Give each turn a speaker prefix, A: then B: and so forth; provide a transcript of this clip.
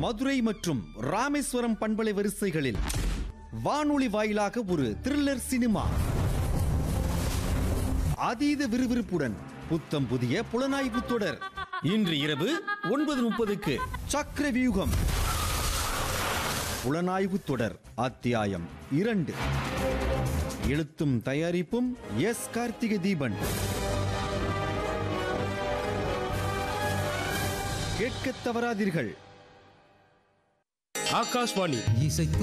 A: மதுரை மற்றும் ராமேஸ்வரம் பண்பலை வரிசைகளில் வானொலி வாயிலாக ஒரு த்ரில்லர் சினிமா அதீத விறுவிறுப்புடன் புத்தம் புதிய புலனாய்வு தொடர் இன்று இரவு ஒன்பது முப்பதுக்கு சக்கர வியூகம் புலனாய்வு தொடர் அத்தியாயம் இரண்டு எழுத்தும் தயாரிப்பும் எஸ் கார்த்திகை தீபன் கேட்கத் தவறாதீர்கள்
B: ஆகாஷ்வாணி
C: இசைத்து